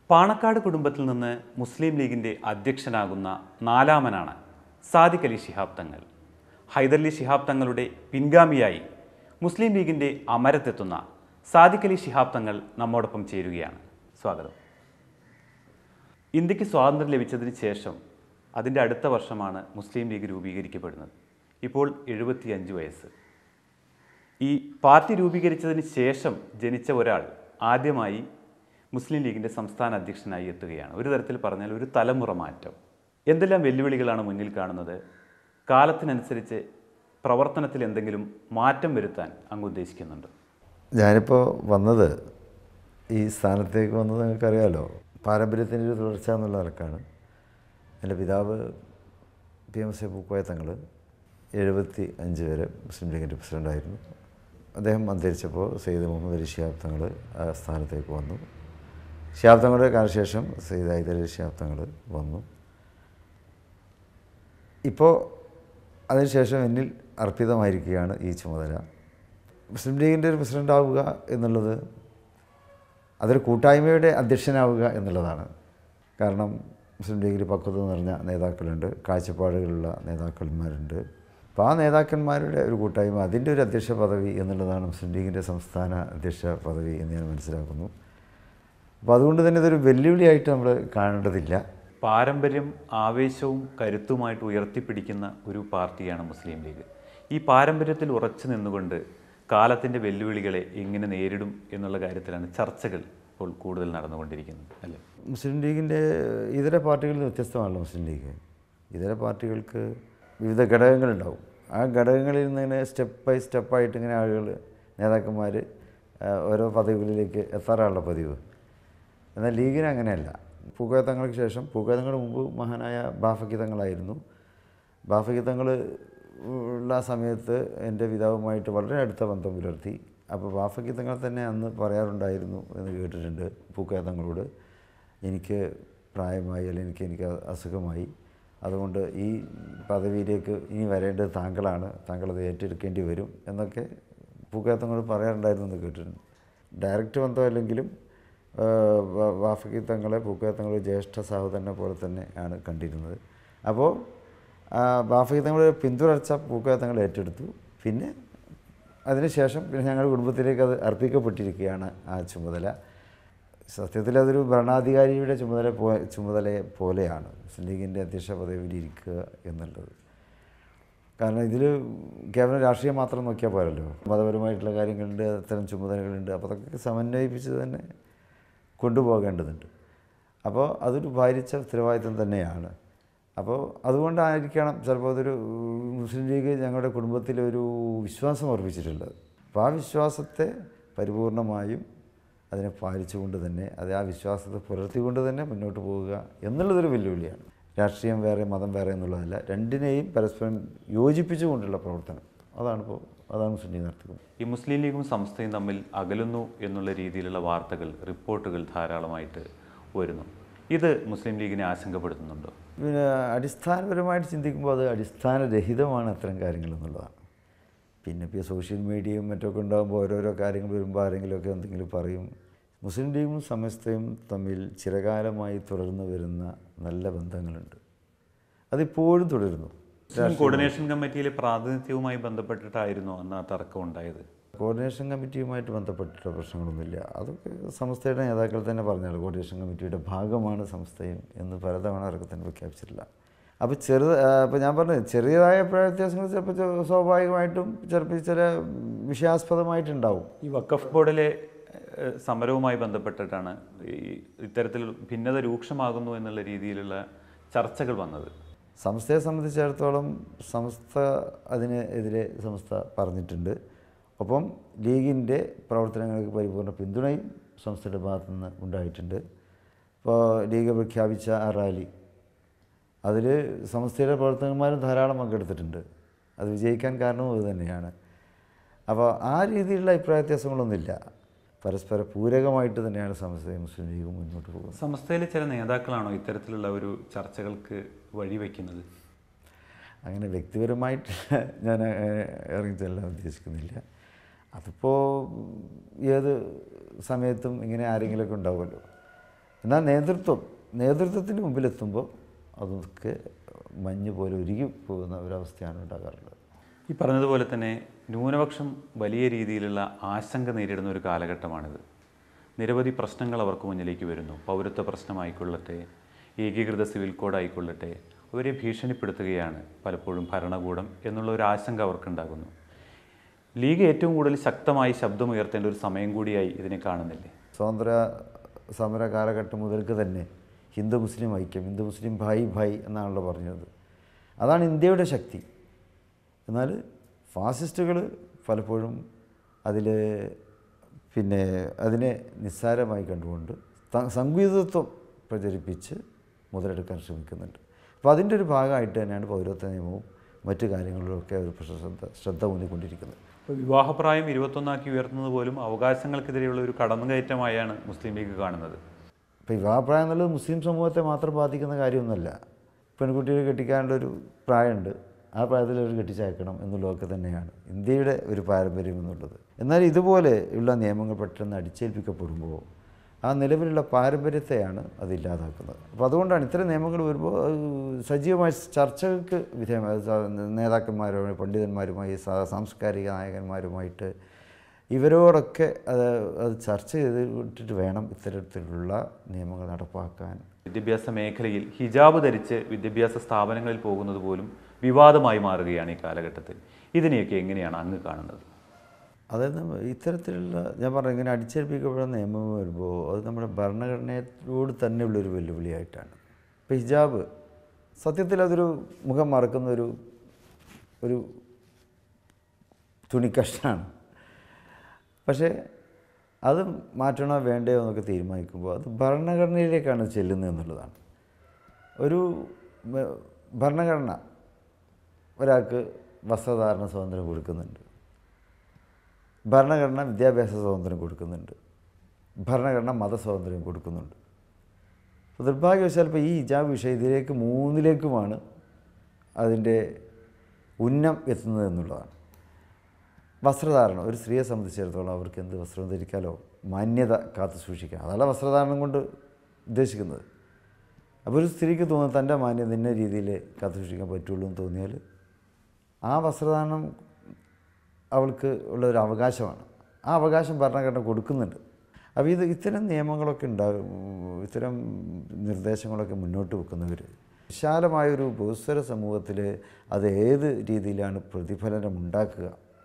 പാണക്കാട് കുടുംബത്തിൽ നിന്ന് മുസ്ലിം ലീഗിൻ്റെ അധ്യക്ഷനാകുന്ന നാലാമനാണ് സാദിഖ് അലി ശിഹാബ് തങ്ങൾ ഹൈദരലി ശിഹാബ് തങ്ങളുടെ പിൻഗാമിയായി മുസ്ലിം ലീഗിൻ്റെ അമരത്തെത്തുന്ന സാദിഖ് അലി ശിഹാബ് തങ്ങൾ നമ്മോടൊപ്പം ചേരുകയാണ് സ്വാഗതം ഇന്ത്യക്ക് സ്വാതന്ത്ര്യം ലഭിച്ചതിന് ശേഷം അതിൻ്റെ അടുത്ത വർഷമാണ് മുസ്ലിം ലീഗ് രൂപീകരിക്കപ്പെടുന്നത് ഇപ്പോൾ എഴുപത്തിയഞ്ച് വയസ്സ് ഈ പാർട്ടി രൂപീകരിച്ചതിന് ശേഷം ജനിച്ച ഒരാൾ ആദ്യമായി മുസ്ലിം ലീഗിൻ്റെ സംസ്ഥാന അധ്യക്ഷനായി എത്തുകയാണ് ഒരു തരത്തിൽ പറഞ്ഞാൽ ഒരു തലമുറ മാറ്റം എന്തെല്ലാം വെല്ലുവിളികളാണ് മുന്നിൽ കാണുന്നത് കാലത്തിനനുസരിച്ച് പ്രവർത്തനത്തിൽ എന്തെങ്കിലും മാറ്റം വരുത്താൻ അങ്ങ് ഉദ്ദേശിക്കുന്നുണ്ട് ഞാനിപ്പോൾ വന്നത് ഈ സ്ഥാനത്തേക്ക് വന്നത് നിങ്ങൾക്കറിയാമല്ലോ പാരമ്പര്യത്തിൻ്റെ ഒരു തുടർച്ച എന്നുള്ള നിലക്കാണ് എൻ്റെ പിതാവ് പി എം സി പൂക്കോയ തങ്ങൾ എഴുപത്തി അഞ്ച് വരെ മുസ്ലിം ലീഗിൻ്റെ പ്രസിഡൻ്റായിരുന്നു അദ്ദേഹം അന്തരിച്ചപ്പോൾ സെയ്ദ് മുഹമ്മദ് അലി ഷിഹാബ് തങ്ങൾ ആ സ്ഥാനത്തേക്ക് വന്നു ഷിഹാബ് തങ്ങളുടെ കാലശേഷം സെയ്ദ് ഹൈദരലി ഷിഹാബ് തങ്ങൾ വന്നു ഇപ്പോൾ അതിനുശേഷം എന്നിൽ അർപ്പിതമായിരിക്കുകയാണ് ഈ ചുമതല മുസ്ലിം ലീഗിൻ്റെ ഒരു പ്രസിഡൻ്റ് ആവുക എന്നുള്ളത് അതൊരു കൂട്ടായ്മയുടെ അധ്യക്ഷനാവുക എന്നുള്ളതാണ് കാരണം മുസ്ലിം ലീഗിൽ പക്വത നിറഞ്ഞ നേതാക്കളുണ്ട് കാഴ്ചപ്പാടുകളുള്ള നേതാക്കന്മാരുണ്ട് അപ്പോൾ ആ നേതാക്കന്മാരുടെ ഒരു കൂട്ടായ്മ അതിൻ്റെ ഒരു അധ്യക്ഷ പദവി എന്നുള്ളതാണ് മുസ്ലിം ലീഗിൻ്റെ സംസ്ഥാന അധ്യക്ഷ പദവി എന്ന് ഞാൻ മനസ്സിലാക്കുന്നു അപ്പോൾ അതുകൊണ്ട് തന്നെ ഇതൊരു വെല്ലുവിളിയായിട്ട് നമ്മൾ കാണേണ്ടതില്ല പാരമ്പര്യം ആവേശവും കരുത്തുമായിട്ട് ഉയർത്തിപ്പിടിക്കുന്ന ഒരു പാർട്ടിയാണ് മുസ്ലിം ലീഗ് ഈ പാരമ്പര്യത്തിൽ ഉറച്ചു നിന്നുകൊണ്ട് കാലത്തിൻ്റെ വെല്ലുവിളികളെ എങ്ങനെ നേരിടും എന്നുള്ള കാര്യത്തിലാണ് ചർച്ചകൾ ഇപ്പോൾ കൂടുതൽ നടന്നുകൊണ്ടിരിക്കുന്നത് അല്ലേ മുസ്ലിം ലീഗിൻ്റെ ഇതര പാർട്ടികളിൽ നിന്ന് വ്യത്യസ്തമാണല്ലോ മുസ്ലിം ലീഗ് ഇതര പാർട്ടികൾക്ക് വിവിധ ഘടകങ്ങളുണ്ടാവും ആ ഘടകങ്ങളിൽ നിന്ന് ഇങ്ങനെ സ്റ്റെപ്പ് ബൈ സ്റ്റെപ്പായിട്ട് ഇങ്ങനെ ആളുകൾ നേതാക്കന്മാർ ഓരോ പദവികളിലേക്ക് എത്താറാണല്ലോ പതിവ് എന്നാൽ ലീഗിന് അങ്ങനെയല്ല പൂക്കോയ തങ്ങൾക്ക് ശേഷം പൂക്കോയ തങ്ങളുടെ മുമ്പ് മഹാനായ ബാഫക്കി തങ്ങളായിരുന്നു ബാഫക്കി തങ്ങൾ ഉള്ള സമയത്ത് എൻ്റെ പിതാവുമായിട്ട് വളരെ അടുത്ത ബന്ധം പുലർത്തി അപ്പോൾ ബാഫക്കി തങ്ങൾ തന്നെ അന്ന് പറയാറുണ്ടായിരുന്നു എന്ന് കേട്ടിട്ടുണ്ട് പൂക്കോയ തങ്ങളോട് എനിക്ക് പ്രായമായി അല്ലെങ്കിൽ എനിക്ക് എനിക്ക് അസുഖമായി അതുകൊണ്ട് ഈ പദവിയിലേക്ക് ഇനി വരേണ്ടത് താങ്കളാണ് താങ്കളത് ഏറ്റെടുക്കേണ്ടി വരും എന്നൊക്കെ പൂക്കോയ പറയാറുണ്ടായിരുന്നു എന്ന് കേട്ടിട്ടുണ്ട് ഡയറക്റ്റ് ബന്ധമല്ലെങ്കിലും വാഫക്കി തങ്ങളെ പൂക്കോയ തങ്ങൾ ജ്യേഷ്ഠ സഹോദരനെ പോലെ തന്നെ ആണ് കണ്ടിരുന്നത് അപ്പോൾ ബാഫക്കി തങ്ങളുടെ പിന്തുടർച്ച പൂക്കോയ തങ്ങൾ ഏറ്റെടുത്തു പിന്നെ അതിനുശേഷം പിന്നെ ഞങ്ങളുടെ കുടുംബത്തിലേക്ക് അത് അർപ്പിക്കപ്പെട്ടിരിക്കുകയാണ് ആ ചുമതല സത്യത്തിൽ അതൊരു ഭരണാധികാരിയുടെ ചുമതല പോ ചുമതലയെ പോലെയാണ് മുസ്ലിം ലീഗിൻ്റെ അധ്യക്ഷ പദവിയിൽ ഇരിക്കുക എന്നുള്ളത് കാരണം ഇതിൽ കേവലം രാഷ്ട്രീയം മാത്രം നോക്കിയാൽ പോരല്ലോ മതപരമായിട്ടുള്ള കാര്യങ്ങളുണ്ട് അത്തരം ചുമതലകളുണ്ട് അപ്പോൾ അതൊക്കെ സമന്വയിപ്പിച്ച് തന്നെ കൊണ്ടുപോകേണ്ടതുണ്ട് അപ്പോൾ അതൊരു ഭാരിച്ച ഉത്തരവാദിത്വം തന്നെയാണ് അപ്പോൾ അതുകൊണ്ടായിരിക്കണം ചിലപ്പോൾ അതൊരു മുസ്ലിം ലീഗ് ഞങ്ങളുടെ കുടുംബത്തിൽ ഒരു വിശ്വാസം അർപ്പിച്ചിട്ടുള്ളത് അപ്പോൾ ആ വിശ്വാസത്തെ പരിപൂർണമായും അതിനെ പാലിച്ചുകൊണ്ട് തന്നെ അത് ആ വിശ്വാസത്തെ പുലർത്തിക്കൊണ്ട് തന്നെ മുന്നോട്ട് പോവുക എന്നുള്ളതൊരു വെല്ലുവിളിയാണ് രാഷ്ട്രീയം വേറെ മതം വേറെ എന്നുള്ളതല്ല രണ്ടിനെയും പരസ്പരം യോജിപ്പിച്ചുകൊണ്ടുള്ള പ്രവർത്തനം അതാണിപ്പോൾ അതാണ് മുസ്ലിം ലീഗ് നടത്തിക്കുന്നത് ഈ മുസ്ലിം ലീഗും സംസ്ഥയും തമ്മിൽ അകലുന്നു എന്നുള്ള രീതിയിലുള്ള വാർത്തകൾ റിപ്പോർട്ടുകൾ ധാരാളമായിട്ട് വരുന്നു ഇത് മുസ്ലിം ലീഗിനെ ആശങ്കപ്പെടുത്തുന്നുണ്ടോ പിന്നെ അടിസ്ഥാനപരമായിട്ട് ചിന്തിക്കുമ്പോൾ അത് അടിസ്ഥാനരഹിതമാണ് അത്തരം കാര്യങ്ങൾ എന്നുള്ളതാണ് പിന്നെ ഇപ്പോൾ സോഷ്യൽ മീഡിയയും മറ്റൊക്കെ ഉണ്ടാകുമ്പോൾ ഓരോരോ കാര്യങ്ങൾ വരുമ്പോൾ ആരെങ്കിലുമൊക്കെ എന്തെങ്കിലും പറയും മുസ്ലിം ലീഗും സമസ്തയും തമ്മിൽ ചിരകാലമായി തുടർന്നു വരുന്ന നല്ല ബന്ധങ്ങളുണ്ട് അതിപ്പോഴും തുടരുന്നു മുസ്ലിം കോർഡിനേഷൻ കമ്മിറ്റിയിലെ പ്രാതിനിധ്യവുമായി ബന്ധപ്പെട്ടിട്ടായിരുന്നു അന്ന് ആ തർക്കം ഉണ്ടായത് കോർഡിനേഷൻ കമ്മിറ്റിയുമായിട്ട് ബന്ധപ്പെട്ടിട്ട് പ്രശ്നങ്ങളൊന്നുമില്ല അതൊക്കെ സംസ്ഥയുടെ നേതാക്കൾ തന്നെ പറഞ്ഞല്ലോ കോർഡിനേഷൻ കമ്മിറ്റിയുടെ ഭാഗമാണ് സംസ്ഥയും എന്ന് പലതവണ അവരൊക്കെ തന്നെ പ്രഖ്യാപിച്ചിട്ടില്ല അപ്പോൾ ചെറു അപ്പോൾ ഞാൻ പറഞ്ഞത് ചെറിയതായ അഭിപ്രായ വ്യത്യാസങ്ങൾ ചിലപ്പോൾ ചെ- സ്വാഭാവികമായിട്ടും ചിലപ്പോൾ ചില വിഷയാസ്പദമായിട്ടുണ്ടാവും ഈ വഖഫ് ബോർഡിലെ ഏഹ്, സമരവുമായി ബന്ധപ്പെട്ടിട്ടാണ് ഈ ഇത്തരത്തിൽ ഭിന്നത രൂക്ഷമാകുന്നു എന്നുള്ള രീതിയിലുള്ള ചർച്ചകൾ വന്നത് സംസ്ഥയെ സംബന്ധിച്ചിടത്തോളം സംസ്ഥ അതിനെതിരെ സംസ്ഥ പറഞ്ഞിട്ടുണ്ട് ഒപ്പം ലീഗിൻ്റെ പ്രവർത്തനങ്ങൾക്ക് പരിപൂർണ്ണ പിന്തുണയും സംസ്ഥയുടെ ഭാഗത്തു നിന്ന് ഉണ്ടായിട്ടുണ്ട് ഇപ്പോൾ ലീഗ് പ്രഖ്യാപിച്ച ആ റാലി അതിൽ സംസ്ഥയുടെ പ്രവർത്തകന്മാരും ധാരാളം പങ്കെടുത്തിട്ടുണ്ട് അത് വിജയിക്കാൻ കാരണവും അത് തന്നെയാണ് അപ്പോൾ ആ രീതിയിലുള്ള അഭിപ്രായ വ്യത്യാസങ്ങളൊന്നുമില്ല പരസ്പര പൂരകമായിട്ട് തന്നെയാണ് സംസ്ഥയും മുസ്ലിം ലീഗും മുന്നോട്ട് പോകുന്നത് സംസ്ഥയിലെ ചില നേതാക്കളാണോ ഇത്തരത്തിലുള്ള ഒരു ചർച്ചകൾക്ക് വഴിവെക്കുന്നത് അങ്ങനെ വ്യക്തിപരമായിട്ട് ഞാൻ അങ്ങനെ ഇറങ്ങി ചെല്ലാൻ ഉദ്ദേശിക്കുന്നില്ല അതിപ്പോൾ ഏത് സമയത്തും ഇങ്ങനെ ആരെങ്കിലുമൊക്കെ ഉണ്ടാവുമല്ലോ എന്നാൽ നേതൃത്വം നേതൃത്വത്തിന് മുമ്പിലെത്തുമ്പോൾ അതൊക്കെ മഞ്ഞ് പോലെ ഉരുകി പോകുന്ന ഒരവസ്ഥയാണ് ഉണ്ടാകാറുള്ളത് ഈ പറഞ്ഞതുപോലെ തന്നെ ന്യൂനപക്ഷം വലിയ രീതിയിലുള്ള ആശങ്ക നേരിടുന്ന ഒരു കാലഘട്ടമാണിത് നിരവധി പ്രശ്നങ്ങൾ അവർക്ക് മുന്നിലേക്ക് വരുന്നു പൗരത്വ പ്രശ്നമായിക്കൊള്ളട്ടെ ഏകീകൃത സിവിൽ കോഡ് ആയിക്കൊള്ളട്ടെ അവരെ ഭീഷണിപ്പെടുത്തുകയാണ് പലപ്പോഴും ഭരണകൂടം എന്നുള്ള ഒരു ആശങ്ക അവർക്കുണ്ടാകുന്നു ലീഗ് ഏറ്റവും കൂടുതൽ ശക്തമായി ശബ്ദമുയർത്തേണ്ട ഒരു സമയം കൂടിയായി ഇതിനെ കാണുന്നില്ലേ സ്വാതന്ത്ര്യ സമര കാലഘട്ടം മുതൽക്ക് തന്നെ ഹിന്ദു മുസ്ലിം ഐക്യം ഹിന്ദു മുസ്ലിം ഭായ് ഭായ് എന്നാണല്ലോ പറഞ്ഞത് അതാണ് ഇന്ത്യയുടെ ശക്തി എന്നാൽ ഫാസിസ്റ്റുകൾ പലപ്പോഴും അതിൽ പിന്നെ അതിനെ നിസ്സാരമായി കണ്ടുകൊണ്ട് ത- സംഗീതത്വം പ്രചരിപ്പിച്ച് മുതലെടുക്കാൻ ശ്രമിക്കുന്നുണ്ട് അപ്പോൾ അതിൻ്റെ ഒരു ഭാഗമായിട്ട് തന്നെയാണ് പൗരത്വ നിയമവും മറ്റു കാര്യങ്ങളിലൊക്കെ അവർ ശ്രദ്ധ ശ്രദ്ധ ഊന്നിക്കൊണ്ടിരിക്കുന്നത് ഇപ്പോൾ വിവാഹപ്രായം ഇരുപത്തൊന്നാക്കി ഉയർത്തുന്നത് പോലും അവകാശങ്ങൾക്കെതിരെയുള്ള ഒരു കടന്നുകയറ്റമായാണ് മുസ്ലിം ലീഗ് കാണുന്നത് ഇപ്പോൾ വിവാഹപ്രായം എന്നുള്ളത് മുസ്ലിം സമൂഹത്തെ മാത്രം ബാധിക്കുന്ന കാര്യമൊന്നുമല്ല പെൺകുട്ടികൾ കെട്ടിക്കാനുള്ള ഒരു പ്രായമുണ്ട് ആ പ്രായത്തിൽ അവർ കെട്ടിച്ചയക്കണം എന്നുള്ളതൊക്കെ തന്നെയാണ് ഇന്ത്യയുടെ ഒരു പാരമ്പര്യം എന്നുള്ളത് എന്നാൽ ഇതുപോലെ ഉള്ള നിയമങ്ങൾ പെട്ടെന്ന് അടിച്ചേൽപ്പിക്കപ്പെടുമ്പോൾ ആ നിലവിലുള്ള പാരമ്പര്യത്തെയാണ് അത് ഇല്ലാതാക്കുന്നത് അപ്പോൾ അതുകൊണ്ടാണ് ഇത്തരം നിയമങ്ങൾ വരുമ്പോൾ അത് സജീവമായ ചർച്ചകൾക്ക് വിധേയമായ സ- നേതാക്കന്മാരുമായി പണ്ഡിതന്മാരുമായി സാ- സാംസ്കാരിക നായകന്മാരുമായിട്ട് ഇവരോടൊക്കെ അത് അത് ചർച്ച ചെയ്തിട്ട് വേണം ഇത്തരത്തിലുള്ള നിയമങ്ങൾ നടപ്പാക്കാൻ വിദ്യാഭ്യാസ മേഖലയിൽ ഹിജാബ് ധരിച്ച് വിദ്യാഭ്യാസ സ്ഥാപനങ്ങളിൽ പോകുന്നത് പോലും വിവാദമായി മാറുകയാണ് ഈ കാലഘട്ടത്തിൽ ഇതിനെയൊക്കെ എങ്ങനെയാണ് അങ്ങ് കാണുന്നത് അതായത് നമ്മ- ഇത്തരത്തിലുള്ള ഞാൻ പറഞ്ഞു ഇങ്ങനെ അടിച്ചേൽപ്പിക്കപ്പെടുന്ന നിയമം വരുമ്പോൾ അത് നമ്മുടെ ഭരണഘടനയോട് തന്നെയുള്ളൊരു വെല്ലുവിളിയായിട്ടാണ് ഇപ്പോൾ ഹിജാബ് സത്യത്തിൽ അതൊരു മുഖം മറക്കുന്ന ഒരു ഒരു തുണിക്കഷ്ണമാണ് പക്ഷേ അത് മാറ്റണോ വേണ്ടയോ എന്നൊക്കെ തീരുമാനിക്കുമ്പോൾ അത് ഭരണഘടനയിലേക്കാണ് ചെല്ലുന്നത് എന്നുള്ളതാണ് ഒരു മ- ഭരണഘടന ഒരാൾക്ക് വസ്ത്രധാരണ സ്വാതന്ത്ര്യം കൊടുക്കുന്നുണ്ട് ഭരണഘടന വിദ്യാഭ്യാസ സ്വാതന്ത്ര്യം കൊടുക്കുന്നുണ്ട് ഭരണഘടന മതസ്വാതന്ത്ര്യം കൊടുക്കുന്നുണ്ട് അപ്പോൾ നിർഭാഗ്യവശാൽ ഇപ്പോൾ ഈ ഹിജാബ് വിഷയം ഇതിലേക്ക് മൂന്നിലേക്കുമാണ് അതിൻ്റെ ഉന്നം എത്തുന്നത് എന്നുള്ളതാണ് വസ്ത്രധാരണം ഒരു സ്ത്രീയെ സംബന്ധിച്ചിടത്തോളം അവർക്ക് എന്ത് വസ്ത്രം ധരിക്കാലോ മാന്യത കാത്തു സൂക്ഷിക്കാം അതല്ല വസ്ത്രധാരണം കൊണ്ട് ഉദ്ദേശിക്കുന്നത് അപ്പോൾ ഒരു സ്ത്രീക്ക് തോന്നുന്നു തൻ്റെ മാന്യത ഇന്ന രീതിയിൽ കാത്തു സൂക്ഷിക്കാൻ പറ്റുള്ളൂ എന്ന് തോന്നിയാൽ ആ വസ്ത്രധാരണം അവൾക്ക് ഉള്ള ഒരു അവകാശമാണ് ആ അവകാശം ഭരണഘടന കൊടുക്കുന്നുണ്ട് അപ്പോൾ ഇത് ഇത്തരം നിയമങ്ങളൊക്കെ ഉണ്ടാകും ഇത്തരം നിർദ്ദേശങ്ങളൊക്കെ മുന്നോട്ട് വെക്കുന്നവർ വിശാലമായൊരു ബഹുസ്വര സമൂഹത്തിൽ അത് ഏത് രീതിയിലാണ് പ്രതിഫലനം ഉണ്ടാക്കുക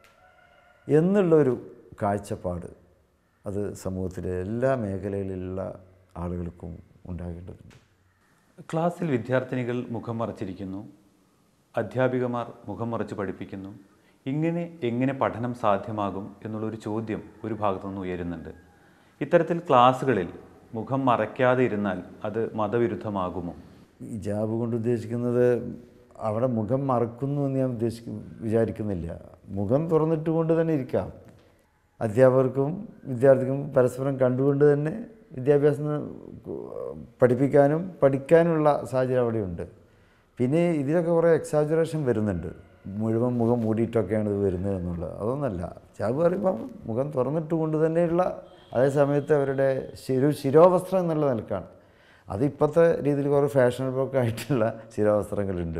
എന്നുള്ളൊരു കാഴ്ചപ്പാട് അത് സമൂഹത്തിലെ എല്ലാ മേഖലയിലുള്ള ആളുകൾക്കും ഉണ്ടാകേണ്ടതുണ്ട് ക്ലാസ്സിൽ വിദ്യാർത്ഥിനികൾ മുഖം മറച്ചിരിക്കുന്നു അധ്യാപികമാർ മുഖം മറച്ച് പഠിപ്പിക്കുന്നു ഇങ്ങനെ എങ്ങനെ പഠനം സാധ്യമാകും എന്നുള്ളൊരു ചോദ്യം ഒരു ഭാഗത്തു നിന്ന് ഉയരുന്നുണ്ട് ഇത്തരത്തിൽ ക്ലാസ്സുകളിൽ മുഖം മറയ്ക്കാതെ ഇരുന്നാൽ അത് മതവിരുദ്ധമാകുമോ ഹിജാബ് കൊണ്ട് ഉദ്ദേശിക്കുന്നത് അവിടെ മുഖം മറക്കുന്നു എന്ന് ഞാൻ ഉദ്ദേശിക്ക വിചാരിക്കുന്നില്ല മുഖം തുറന്നിട്ട് കൊണ്ട് തന്നെ ഇരിക്കാം അധ്യാപകർക്കും വിദ്യാർത്ഥിക്കും പരസ്പരം കണ്ടുകൊണ്ട് തന്നെ വിദ്യാഭ്യാസം പഠിപ്പിക്കാനും പഠിക്കാനുള്ള സാഹചര്യം അവിടെയുണ്ട് പിന്നെ ഇതിലൊക്കെ കുറേ എക്സാജുറേഷൻ വരുന്നുണ്ട് മുഴുവൻ മുഖം മൂടിയിട്ടൊക്കെയാണ് ഇത് വരുന്നത് എന്നുള്ളത് അതൊന്നല്ല ഹിജാബ് പറയുമ്പോൾ മുഖം തുറന്നിട്ട് കൊണ്ട് തന്നെയുള്ള അതേ സമയത്ത് അവരുടെ ശിരോ ശിരോവസ്ത്രം എന്നുള്ള നിലക്കാണ് അത് ഇപ്പോഴത്തെ രീതിയിൽ കുറേ ഫാഷനബിളൊക്കെ ആയിട്ടുള്ള ശിരോവസ്ത്രങ്ങളുണ്ട്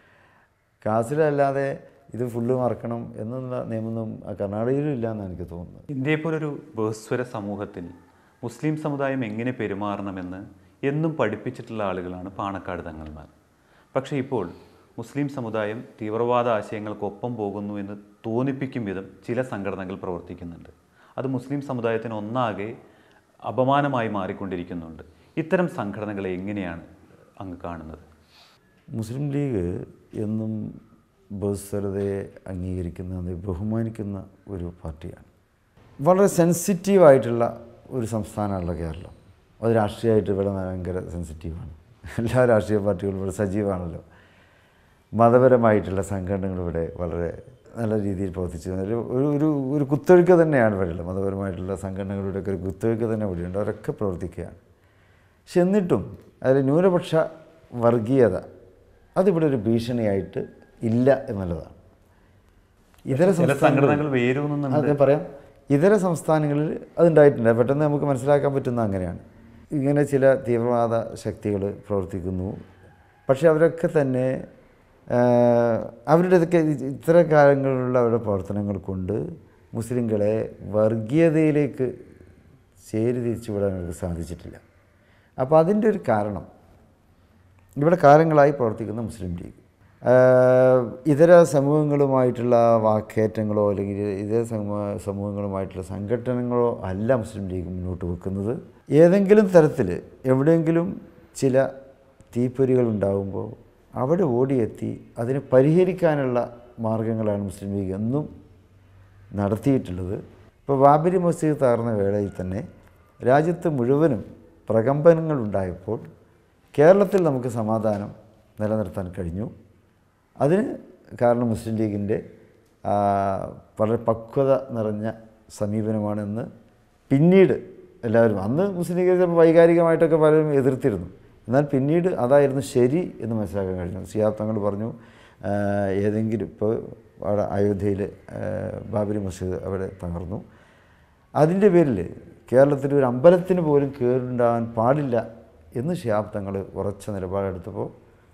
ക്ലാസ്സിലല്ലാതെ ഇത് ഫുള്ള് മറക്കണം എന്നുള്ള നിയമമൊന്നും ആ കർണാടകയിലും ഇല്ല എന്നാണ് എനിക്ക് തോന്നുന്നത് ഇന്ത്യയെപ്പോലൊരു ബഹുസ്വര സമൂഹത്തിൽ മുസ്ലിം സമുദായം എങ്ങനെ പെരുമാറണമെന്ന് എന്നും പഠിപ്പിച്ചിട്ടുള്ള ആളുകളാണ് പാണക്കാട് തങ്ങൾമാർ പക്ഷേ ഇപ്പോൾ മുസ്ലിം സമുദായം തീവ്രവാദ ആശയങ്ങൾക്കൊപ്പം പോകുന്നു എന്ന് തോന്നിപ്പിക്കും വിധം ചില സംഘടനകൾ പ്രവർത്തിക്കുന്നുണ്ട് അത് മുസ്ലിം സമുദായത്തിന് ഒന്നാകെ അപമാനമായി മാറിക്കൊണ്ടിരിക്കുന്നുണ്ട് ഇത്തരം സംഘടനകളെ എങ്ങനെയാണ് അങ്ങ് കാണുന്നത് മുസ്ലിം ലീഗ് എന്നും ബഹുസ്വരതയെ അംഗീകരിക്കുന്ന അത് ബഹുമാനിക്കുന്ന ഒരു പാർട്ടിയാണ് വളരെ സെൻസിറ്റീവായിട്ടുള്ള ഒരു സംസ്ഥാനമാണല്ലോ കേരളം അത് രാഷ്ട്രീയമായിട്ട് ഇവിടെ ഭയങ്കര സെൻസിറ്റീവാണ് എല്ലാ രാഷ്ട്രീയ പാർട്ടികളും ഇവിടെ സജീവമാണല്ലോ മതപരമായിട്ടുള്ള സംഘടനകൾ ഇവിടെ വളരെ നല്ല രീതിയിൽ പ്രവർത്തിച്ചു ഒരു ഒരു ഒരു ഒരു കുത്തൊഴുക്ക് തന്നെയാണ് ഇവിടെയുള്ളത് മതപരമായിട്ടുള്ള സംഘടനകളുടെയൊക്കെ ഒരു കുത്തൊഴുക്ക് തന്നെ ഇവിടെയുണ്ട് അവരൊക്കെ പ്രവർത്തിക്കുകയാണ് പക്ഷെ എന്നിട്ടും അതിൽ ന്യൂനപക്ഷ വർഗീയത അതിവിടെ ഒരു ഭീഷണിയായിട്ട് ഇല്ല എന്നുള്ളതാണ് ഇതര ചില സംഘടനകൾ വേരൂന്നുന്നുണ്ട് അത് പറയാം ഇതര സംസ്ഥാനങ്ങളിൽ അതുണ്ടായിട്ടുണ്ട് പെട്ടെന്ന് നമുക്ക് മനസ്സിലാക്കാൻ പറ്റുന്ന അങ്ങനെയാണ് ഇങ്ങനെ ചില തീവ്രവാദ ശക്തികൾ പ്രവർത്തിക്കുന്നു പക്ഷെ അവരൊക്കെ തന്നെ ആ, അവരുടെ ഇതൊക്കെ ഇത്തരം കാലങ്ങളിലുള്ള അവരുടെ പ്രവർത്തനങ്ങൾ കൊണ്ട് മുസ്ലിങ്ങളെ വർഗീയതയിലേക്ക് ചേരി തിരിച്ചുവിടാൻ അവർക്ക് സാധിച്ചിട്ടില്ല അപ്പോൾ അതിൻ്റെ ഒരു കാരണം ഇവിടെ കാലങ്ങളായി പ്രവർത്തിക്കുന്ന മുസ്ലിം ലീഗ് ആഹ് ഇതര സമൂഹങ്ങളുമായിട്ടുള്ള വാക്കേറ്റങ്ങളോ അല്ലെങ്കിൽ ഇതര സമൂഹ സമൂഹങ്ങളുമായിട്ടുള്ള സംഘടനകളോ അല്ല മുസ്ലിം ലീഗ് മുന്നോട്ട് വെക്കുന്നത് ഏതെങ്കിലും തരത്തിൽ എവിടെയെങ്കിലും ചില തീപ്പൊരികൾ ഉണ്ടാകുമ്പോൾ അവിടെ ഓടിയെത്തി അതിനെ പരിഹരിക്കാനുള്ള മാർഗങ്ങളാണ് മുസ്ലിം ലീഗ് എന്നും നടത്തിയിട്ടുള്ളത് ഇപ്പോൾ ബാബരി മസ്ജിദ് തകർന്ന വേളയിൽ തന്നെ രാജ്യത്ത് മുഴുവനും പ്രകമ്പനങ്ങൾ ഉണ്ടായപ്പോൾ കേരളത്തിൽ നമുക്ക് സമാധാനം നിലനിർത്താൻ കഴിഞ്ഞു അതിന് കാരണം മുസ്ലിം ലീഗിൻ്റെ ആ, വളരെ പക്വത നിറഞ്ഞ സമീപനമാണെന്ന് പിന്നീട് എല്ലാവരും അന്ന് മുസ്ലിം ലീഗ് ചിലപ്പോൾ വൈകാരികമായിട്ടൊക്കെ പലരും എതിർത്തിരുന്നു എന്നാൽ പിന്നീട് അതായിരുന്നു ശരി എന്ന് മനസ്സിലാക്കാൻ കഴിഞ്ഞു സിയാബ് തങ്ങൾ പറഞ്ഞു ആ, ഏതെങ്കിലും ഇപ്പോൾ അവിടെ അയോധ്യയിൽ ബാബരി മസ്ജിദ് അവിടെ തകർന്നു അതിൻ്റെ പേരിൽ കേരളത്തിൽ ഒരു അമ്പലത്തിന് പോലും കേടുണ്ടാകാൻ പാടില്ല എന്ന് ഷിയാബ് തങ്ങൾ ഉറച്ച നിലപാടെടുത്തപ്പോൾ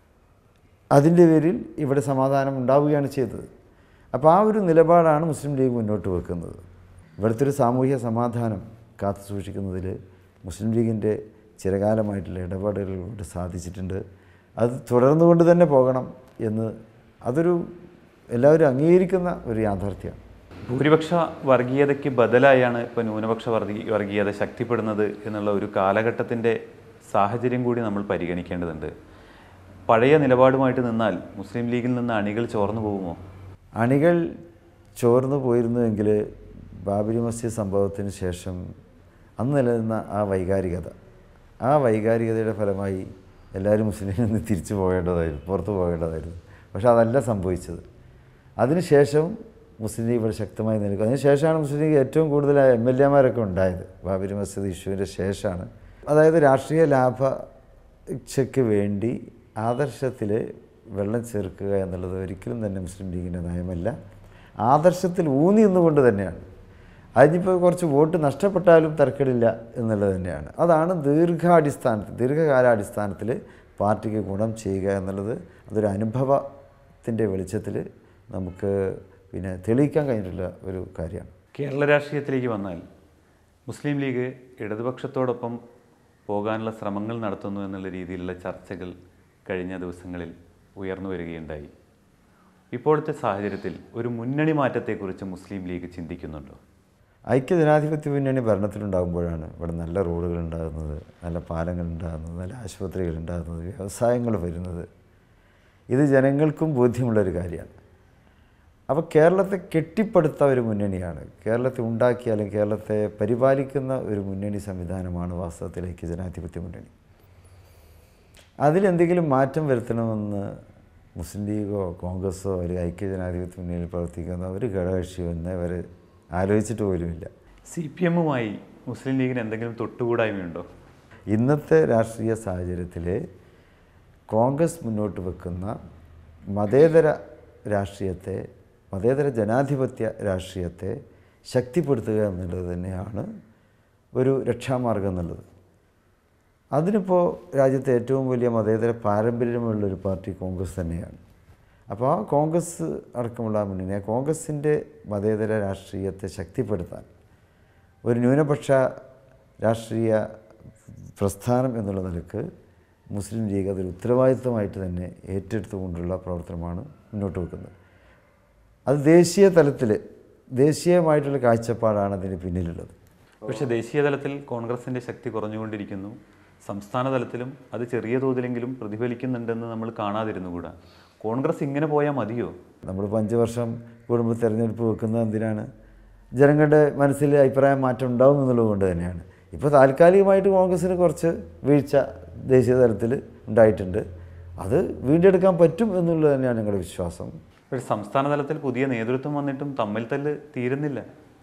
അതിൻ്റെ പേരിൽ ഇവിടെ സമാധാനം ഉണ്ടാവുകയാണ് ചെയ്തത് അപ്പോൾ ആ ഒരു നിലപാടാണ് മുസ്ലിം ലീഗ് മുന്നോട്ട് വെക്കുന്നത് ഇവിടുത്തെ ഒരു സാമൂഹ്യ സമാധാനം കാത്തു സൂക്ഷിക്കുന്നതിൽ മുസ്ലിം ലീഗിൻ്റെ ചിരകാലമായിട്ടുള്ള ഇടപെടലുകൾ കൊണ്ട് സാധിച്ചിട്ടുണ്ട് അത് തുടർന്നുകൊണ്ട് തന്നെ പോകണം എന്ന് അതൊരു എല്ലാവരും അംഗീകരിക്കുന്ന ഒരു യാഥാർത്ഥ്യമാണ് ഭൂരിപക്ഷ വർഗീയതയ്ക്ക് ബദലായാണ് ഇപ്പോൾ ന്യൂനപക്ഷ വർഗീ വർഗീയത ശക്തിപ്പെടുന്നത് എന്നുള്ള ഒരു കാലഘട്ടത്തിൻ്റെ സാഹചര്യം കൂടി നമ്മൾ പരിഗണിക്കേണ്ടതുണ്ട് പഴയ നിലപാടുമായിട്ട് നിന്നാൽ മുസ്ലിം ലീഗിൽ നിന്ന് അണികൾ ചോർന്നു പോകുമോ അണികൾ ചോർന്നു പോയിരുന്നുവെങ്കിൽ ബാബരി മസ്ജിദ് സംഭവത്തിന് ശേഷം അന്ന് നിലനിന്ന ആ വൈകാരികത ആ വൈകാരികതയുടെ ഫലമായി എല്ലാവരും മുസ്ലിം ലീഗിൽ നിന്ന് തിരിച്ചു പോകേണ്ടതായിരുന്നു പുറത്തു പോകേണ്ടതായിരുന്നു പക്ഷേ അതല്ല സംഭവിച്ചത് അതിനുശേഷം മുസ്ലിം ലീഗ് ഇവിടെ ശക്തമായി നിൽക്കും അതിനുശേഷമാണ് മുസ്ലിം ലീഗ് ഏറ്റവും കൂടുതൽ എം എൽ എമാരൊക്കെ ഉണ്ടായത് ബാബരി മസ്ജിദ് ഇഷ്യൂവിൻ്റെ ശേഷമാണ് അതായത് രാഷ്ട്രീയ ലാഭ ഇച്ഛയ്ക്ക് വേണ്ടി ആദർശത്തിൽ വെള്ളം ചേർക്കുക എന്നുള്ളത് ഒരിക്കലും തന്നെ മുസ്ലിം ലീഗിൻ്റെ നയമല്ല ആദർശത്തിൽ ഊന്നി നിന്നുകൊണ്ട് തന്നെയാണ് അതിനിപ്പോൾ കുറച്ച് വോട്ട് നഷ്ടപ്പെട്ടാലും തരക്കേടില്ല എന്നുള്ളത് തന്നെയാണ് അതാണ് ദീർഘാടിസ്ഥാനത്തിൽ ദീർഘകാലാടിസ്ഥാനത്തിൽ പാർട്ടിക്ക് ഗുണം ചെയ്യുക എന്നുള്ളത് അതൊരു അനുഭവത്തിൻ്റെ വെളിച്ചത്തിൽ നമുക്ക് പിന്നെ തെളിയിക്കാൻ കഴിഞ്ഞിട്ടുള്ള ഒരു കാര്യമാണ് കേരള രാഷ്ട്രീയത്തിലേക്ക് വന്നാൽ മുസ്ലിം ലീഗ് ഇടതുപക്ഷത്തോടൊപ്പം പോകാനുള്ള ശ്രമങ്ങൾ നടത്തുന്നു എന്നുള്ള രീതിയിലുള്ള ചർച്ചകൾ കഴിഞ്ഞ ദിവസങ്ങളിൽ ഉയർന്നു വരികയുണ്ടായി ഇപ്പോഴത്തെ സാഹചര്യത്തിൽ ഒരു മുന്നണി മാറ്റത്തെക്കുറിച്ച് മുസ്ലിം ലീഗ് ചിന്തിക്കുന്നുണ്ടോ ഐക്യജനാധിപത്യ മുന്നണി ഭരണത്തിലുണ്ടാകുമ്പോഴാണ് ഇവിടെ നല്ല റോഡുകൾ ഉണ്ടാകുന്നത് നല്ല പാലങ്ങൾ ഉണ്ടാകുന്നത് നല്ല ആശുപത്രികൾ ഉണ്ടാകുന്നത് വ്യവസായങ്ങൾ വരുന്നത് ഇത് ജനങ്ങൾക്കും ബോധ്യമുള്ളൊരു കാര്യമാണ് അപ്പോൾ കേരളത്തെ കെട്ടിപ്പടുത്ത ഒരു മുന്നണിയാണ് കേരളത്തെ ഉണ്ടാക്കിയ അല്ലെങ്കിൽ കേരളത്തെ പരിപാലിക്കുന്ന ഒരു മുന്നണി സംവിധാനമാണ് വാസ്തവത്തിൽ ഐക്യജനാധിപത്യ മുന്നണി അതിലെന്തെങ്കിലും മാറ്റം വരുത്തണമെന്ന് മുസ്ലിം ലീഗോ കോൺഗ്രസ്സോ അല്ലെങ്കിൽ ഐക്യജനാധിപത്യ മുന്നണിയിൽ പ്രവർത്തിക്കുന്ന ഒരു ഘടകകക്ഷിയോ ഇന്നേ വരെ ആലോചിച്ചിട്ട് പോലുമില്ല സി പി എമ്മുമായി മുസ്ലിം ലീഗിന് എന്തെങ്കിലും തൊട്ടുകൂടായ്മയുണ്ടോ ഇന്നത്തെ രാഷ്ട്രീയ സാഹചര്യത്തിൽ കോൺഗ്രസ് മുന്നോട്ട് വെക്കുന്ന മതേതര രാഷ്ട്രീയത്തെ മതേതര ജനാധിപത്യ രാഷ്ട്രീയത്തെ ശക്തിപ്പെടുത്തുക എന്നുള്ളത് തന്നെയാണ് ഒരു രക്ഷാമാർഗം എന്നുള്ളത് അതിനിപ്പോൾ രാജ്യത്തെ ഏറ്റവും വലിയ മതേതര പാരമ്പര്യമുള്ളൊരു പാർട്ടി കോൺഗ്രസ് തന്നെയാണ് അപ്പോൾ ആ കോൺഗ്രസ് അടക്കമുള്ള ആ മുന്നണി ആ കോൺഗ്രസിൻ്റെ മതേതര രാഷ്ട്രീയത്തെ ശക്തിപ്പെടുത്താൻ ഒരു ന്യൂനപക്ഷ രാഷ്ട്രീയ പ്രസ്ഥാനം എന്നുള്ള നിലക്ക് മുസ്ലിം ലീഗ് അതൊരു ഉത്തരവാദിത്തമായിട്ട് തന്നെ ഏറ്റെടുത്തുകൊണ്ടുള്ള പ്രവർത്തനമാണ് മുന്നോട്ട് വെക്കുന്നത് അത് ദേശീയ തലത്തിൽ ദേശീയമായിട്ടുള്ള കാഴ്ചപ്പാടാണ് അതിന് പിന്നിലുള്ളത് പക്ഷേ ദേശീയ തലത്തിൽ കോൺഗ്രസിൻ്റെ ശക്തി കുറഞ്ഞുകൊണ്ടിരിക്കുന്നു സംസ്ഥാന തലത്തിലും അത് ചെറിയ തോതിലെങ്കിലും പ്രതിഫലിക്കുന്നുണ്ടെന്ന് നമ്മൾ കാണാതിരുന്നുകൂടാ കോൺഗ്രസ് ഇങ്ങനെ പോയാൽ മതിയോ നമ്മളിപ്പോൾ അഞ്ച് വർഷം കൂടുമ്പോൾ തിരഞ്ഞെടുപ്പ് വെക്കുന്നത് എന്തിനാണ് ജനങ്ങളുടെ മനസ്സിൽ അഭിപ്രായ മാറ്റം ഉണ്ടാവും എന്നുള്ളത് കൊണ്ട് തന്നെയാണ് ഇപ്പോൾ താൽക്കാലികമായിട്ട് കോൺഗ്രസ്സിന് കുറച്ച് വീഴ്ച ദേശീയ തലത്തിൽ ഉണ്ടായിട്ടുണ്ട് അത് വീണ്ടെടുക്കാൻ പറ്റും എന്നുള്ളത് തന്നെയാണ് ഞങ്ങളുടെ വിശ്വാസം പക്ഷേ സംസ്ഥാന തലത്തിൽ പുതിയ നേതൃത്വം വന്നിട്ടും തമ്മിൽ തല്ല് തീരുന്നില്ല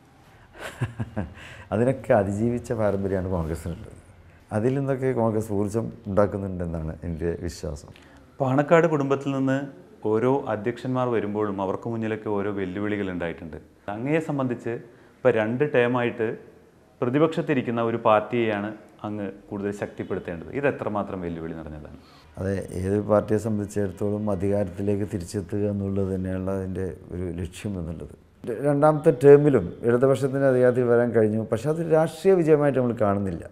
അതിനൊക്കെ അതിജീവിച്ച പാരമ്പര്യമാണ് കോൺഗ്രസ്സിനുള്ളത് അതിൽ നിന്നൊക്കെ കോൺഗ്രസ് ഊർജം ഉണ്ടാക്കുന്നുണ്ടെന്നാണ് എൻ്റെ വിശ്വാസം പാണക്കാട് കുടുംബത്തിൽ നിന്ന് ഓരോ അധ്യക്ഷന്മാർ വരുമ്പോഴും അവർക്ക് മുന്നിലൊക്കെ ഓരോ വെല്ലുവിളികൾ ഉണ്ടായിട്ടുണ്ട് അങ്ങയെ സംബന്ധിച്ച് ഇപ്പോൾ രണ്ട് ടേമായിട്ട് പ്രതിപക്ഷത്തിരിക്കുന്ന ഒരു പാർട്ടിയെയാണ് അങ്ങ് കൂടുതൽ ശക്തിപ്പെടുത്തേണ്ടത് ഇത് എത്രമാത്രം വെല്ലുവിളി നിറഞ്ഞതാണ് അതെ ഏത് പാർട്ടിയെ സംബന്ധിച്ചിടത്തോളം അധികാരത്തിലേക്ക് തിരിച്ചെത്തുക എന്നുള്ളത് തന്നെയാണ് അതിൻ്റെ ഒരു ലക്ഷ്യം എന്നുള്ളത് രണ്ടാമത്തെ ടേമിലും ഇടതുപക്ഷത്തിന് അധികാരത്തിൽ വരാൻ കഴിഞ്ഞു പക്ഷേ അത് രാഷ്ട്രീയ വിജയമായിട്ട് നമ്മൾ കാണുന്നില്ല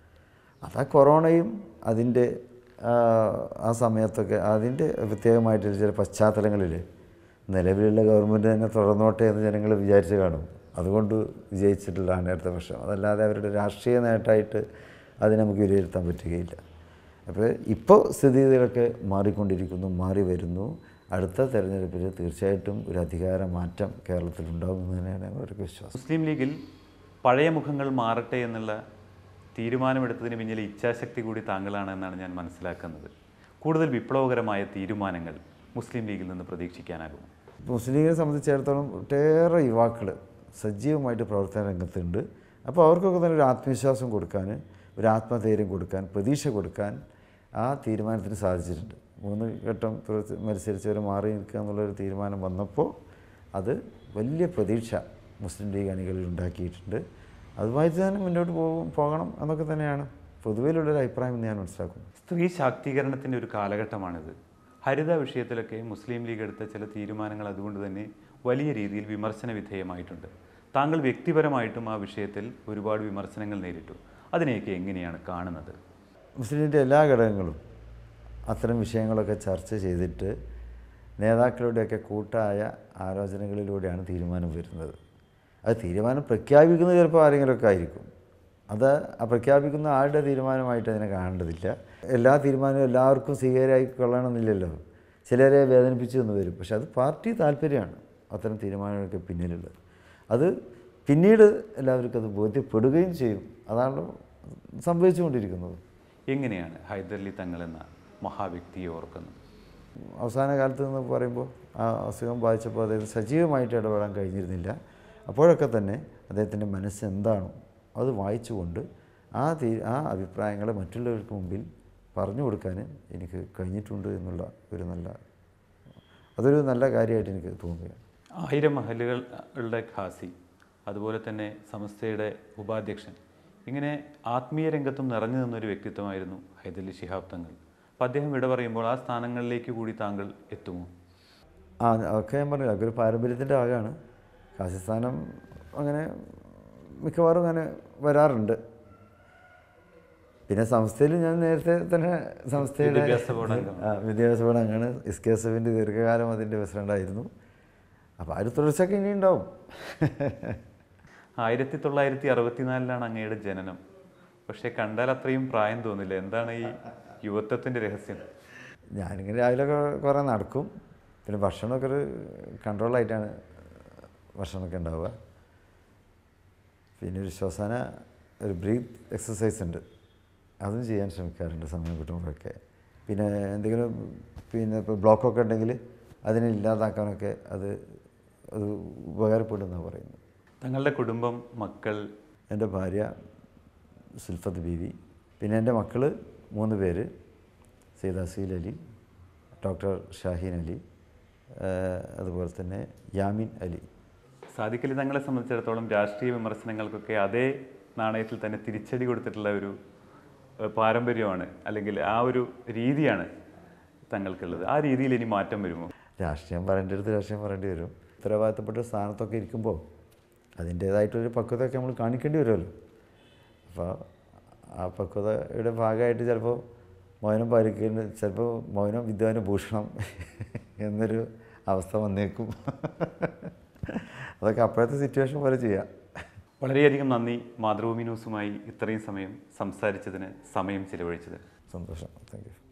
അതാ കൊറോണയും അതിൻ്റെ ആ, ആ സമയത്തൊക്കെ അതിൻ്റെ പ്രത്യേകമായിട്ട് ചില പശ്ചാത്തലങ്ങളിൽ നിലവിലുള്ള ഗവൺമെൻറ് തന്നെ തുടർന്നോട്ടെ എന്ന് ജനങ്ങൾ വിചാരിച്ച് കാണും അതുകൊണ്ട് വിജയിച്ചിട്ടുള്ളതാണ് ഇടതുപക്ഷം അതല്ലാതെ അവരുടെ രാഷ്ട്രീയ നേട്ടമായിട്ട് അത് നമുക്ക് വിലയിരുത്താൻ പറ്റുകയില്ല അപ്പോൾ ഇപ്പോൾ സ്ഥിതിഗതികളൊക്കെ മാറിക്കൊണ്ടിരിക്കുന്നു മാറി വരുന്നു അടുത്ത തെരഞ്ഞെടുപ്പിൽ തീർച്ചയായിട്ടും ഒരു അധികാര മാറ്റം കേരളത്തിൽ ഉണ്ടാകുമെന്ന് തന്നെയാണ് ഞങ്ങളുടെ വിശ്വാസം മുസ്ലിം ലീഗിൽ പഴയ മുഖങ്ങൾ മാറട്ടെ എന്നുള്ള തീരുമാനമെടുത്തതിന് പിന്നിലെ ഇച്ഛാശക്തി കൂടി താങ്കളാണ് എന്നാണ് ഞാൻ മനസ്സിലാക്കുന്നത് കൂടുതൽ വിപ്ലവകരമായ തീരുമാനങ്ങൾ മുസ്ലിം ലീഗിൽ നിന്ന് പ്രതീക്ഷിക്കാനാകും മുസ്ലിം ലീഗിനെ സംബന്ധിച്ചിടത്തോളം ഒട്ടേറെ യുവാക്കൾ സജീവമായിട്ട് പ്രവർത്തന രംഗത്തുണ്ട് അപ്പോൾ അവർക്കൊക്കെ തന്നെ ഒരു ആത്മവിശ്വാസം കൊടുക്കാൻ ഒരു ആത്മധൈര്യം കൊടുക്കാൻ പ്രതീക്ഷ കൊടുക്കാൻ ആ തീരുമാനത്തിന് സാധിച്ചിട്ടുണ്ട് മൂന്ന് ഘട്ടം പ്രവർത്തി- മത്സരിച്ചവർ മാറി നിൽക്കുക എന്നുള്ളൊരു തീരുമാനം വന്നപ്പോൾ അത് വലിയ പ്രതീക്ഷ മുസ്ലിം ലീഗ് അണികളിൽ ഉണ്ടാക്കിയിട്ടുണ്ട് അതുമായിട്ട് തന്നെ മുന്നോട്ട് പോകും പോകണം എന്നൊക്കെ തന്നെയാണ് പൊതുവിലുള്ളൊരു അഭിപ്രായം എന്ന് ഞാൻ മനസ്സിലാക്കുന്നു സ്ത്രീ ശാക്തീകരണത്തിൻ്റെ ഒരു കാലഘട്ടമാണിത് ഹരിത വിഷയത്തിലൊക്കെ മുസ്ലിം ലീഗ് എടുത്ത ചില തീരുമാനങ്ങൾ അതുകൊണ്ട് തന്നെ വലിയ രീതിയിൽ വിമർശന വിധേയമായിട്ടുണ്ട് താങ്കൾ വ്യക്തിപരമായിട്ടും ആ വിഷയത്തിൽ ഒരുപാട് വിമർശനങ്ങൾ നേരിട്ടു അതിനെയൊക്കെ എങ്ങനെയാണ് കാണുന്നത് മുസ്ലിമിൻ്റെ എല്ലാ ഘടകങ്ങളും അത്തരം വിഷയങ്ങളൊക്കെ ചർച്ച ചെയ്തിട്ട് നേതാക്കളുടെയൊക്കെ കൂട്ടായ ആലോചനകളിലൂടെയാണ് തീരുമാനം വരുന്നത് അത് തീരുമാനം പ്രഖ്യാപിക്കുന്നത് ചിലപ്പോൾ ആരെങ്കിലുമൊക്കെ ആയിരിക്കും അത് ആ പ്രഖ്യാപിക്കുന്ന ആളുടെ തീരുമാനമായിട്ട് അതിനെ കാണേണ്ടതില്ല എല്ലാ തീരുമാനവും എല്ലാവർക്കും സ്വീകാര്യമായി കൊള്ളണമെന്നില്ലല്ലോ ചിലരെ വേദനിപ്പിച്ചു എന്ന് വരും പക്ഷെ അത് പാർട്ടി താല്പര്യമാണ് അത്തരം തീരുമാനങ്ങൾക്ക് പിന്നിലുള്ളത് അത് പിന്നീട് എല്ലാവർക്കും അത് ബോധ്യപ്പെടുകയും ചെയ്യും അതാണ് സംഭവിച്ചുകൊണ്ടിരിക്കുന്നത് എങ്ങനെയാണ് ഹൈദരലി തങ്ങൾ എന്ന മഹാവ്യക്തിയെ ഓർക്കുന്നത് അവസാന കാലത്ത് നിന്ന് പറയുമ്പോൾ ആ അസുഖം ബാധിച്ചപ്പോൾ അദ്ദേഹം സജീവമായിട്ട് ഇടപെടാൻ കഴിഞ്ഞിരുന്നില്ല അപ്പോഴൊക്കെ തന്നെ അദ്ദേഹത്തിൻ്റെ മനസ്സ് എന്താണോ അത് വായിച്ചുകൊണ്ട് ആ തീ ആ അഭിപ്രായങ്ങളെ മറ്റുള്ളവർക്ക് മുമ്പിൽ പറഞ്ഞു കൊടുക്കാൻ എനിക്ക് കഴിഞ്ഞിട്ടുണ്ട് എന്നുള്ള ഒരു നല്ല അതൊരു നല്ല കാര്യമായിട്ട് എനിക്ക് തോന്നുകയാണ് ആയിരം മഹലുകളുടെ ഖാസി അതുപോലെ തന്നെ സമസ്തയുടെ ഉപാധ്യക്ഷൻ ഇങ്ങനെ ആത്മീയ രംഗത്തും നിറഞ്ഞു നിന്നൊരു വ്യക്തിത്വമായിരുന്നു ഹൈദരലി ശിഹാബ് തങ്ങൾ അപ്പോൾ അദ്ദേഹം വിട പറയുമ്പോൾ ആ സ്ഥാനങ്ങളിലേക്ക് കൂടി താങ്കൾ എത്തുമോ ആ ഒക്കെ ഞാൻ പറഞ്ഞു അതൊക്കെ ഒരു പാരമ്പര്യത്തിൻ്റെ ഭാഗമാണ് കാശിസ്ഥാനം അങ്ങനെ മിക്കവാറും അങ്ങനെ വരാറുണ്ട് പിന്നെ സംസ്ഥയിൽ ഞാൻ നേരത്തെ തന്നെ സംസ്ഥയുടെ വിദ്യാഭ്യാസ ബോർഡ് അംഗം. ആ, വിദ്യാഭ്യാസ ബോർഡ് അംഗമാണ് എസ് കെ എസ് എഫിൻ്റെ ദീർഘകാലം അതിൻ്റെ പ്രസിഡൻ്റായിരുന്നു അപ്പോൾ ആ ഒരു തുടർച്ചയൊക്കെ ഇനി ഉണ്ടാവും ആയിരത്തി തൊള്ളായിരത്തി അറുപത്തിനാലിലാണ് അങ്ങയുടെ ജനനം പക്ഷേ കണ്ടാൽ അത്രയും പ്രായം തോന്നില്ല എന്താണ് ഈ യുവത്വത്തിൻ്റെ രഹസ്യം ഞാനിങ്ങനെ രാവിലെ കൊ- കുറേ നടക്കും പിന്നെ ഭക്ഷണമൊക്കെ ഒരു കൺട്രോളായിട്ടാണ് ഭക്ഷണമൊക്കെ ഉണ്ടാവുക പിന്നെ ഒരു ശ്വസന ഒരു ബ്രീത്ത് എക്സസൈസ് ഉണ്ട് അതും ചെയ്യാൻ ശ്രമിക്കാറുണ്ട് സമയം കിട്ടുമ്പോഴൊക്കെ പിന്നെ എന്തെങ്കിലും പിന്നെ ഇപ്പോൾ ബ്ലോക്കൊക്കെ ഉണ്ടെങ്കിൽ അതിനെ ഇല്ലാതാക്കാനൊക്കെ അത് അത് ഉപകാരപ്പെടുമെന്നാണ് പറയുന്നത് തങ്ങളുടെ കുടുംബം മക്കൾ എൻ്റെ ഭാര്യ സുൽഫത്ത് ബീവി പിന്നെ എൻ്റെ മക്കൾ മൂന്ന് പേര് സെയ്ദ് അസീൽ അലി ഡോക്ടർ ഷാഹീൻ അലി ആ, അതുപോലെ തന്നെ യാമിൻ അലി സാദിഖലി തങ്ങളെ സംബന്ധിച്ചിടത്തോളം രാഷ്ട്രീയ വിമർശനങ്ങൾക്കൊക്കെ അതേ നാണയത്തിൽ തന്നെ തിരിച്ചടി കൊടുത്തിട്ടുള്ള ഒരു ഏഹ്, പാരമ്പര്യമാണ് അല്ലെങ്കിൽ ആ ഒരു രീതിയാണ് തങ്ങൾക്കുള്ളത് ആ രീതിയിൽ ഇനി മാറ്റം വരുമോ രാഷ്ട്രീയം പറയേണ്ടടുത്ത് രാഷ്ട്രീയം പറയേണ്ടി വരും ഉത്തരവാദിത്തപ്പെട്ട സ്ഥാനത്തൊക്കെ ഇരിക്കുമ്പോൾ അതിൻ്റേതായിട്ടൊരു പക്വതയൊക്കെ നമ്മൾ കാണിക്കേണ്ടി വരുമല്ലോ അപ്പോൾ ആ പക്വതയുടെ ഭാഗമായിട്ട് ചിലപ്പോൾ മൗനം പാലിക്കേണ്ട ചിലപ്പോൾ മൗനം വിദ്വാന ഭൂഷണം എന്നൊരു അവസ്ഥ വന്നേക്കും അതൊക്കെ അപ്പോഴത്തെ സിറ്റുവേഷൻ പോലെ ചെയ്യാം വളരെയധികം നന്ദി മാതൃഭൂമി ന്യൂസുമായി ഇത്രയും സമയം സംസാരിച്ചതിന് സമയം ചിലവഴിച്ചതിന് സന്തോഷം താങ്ക് യു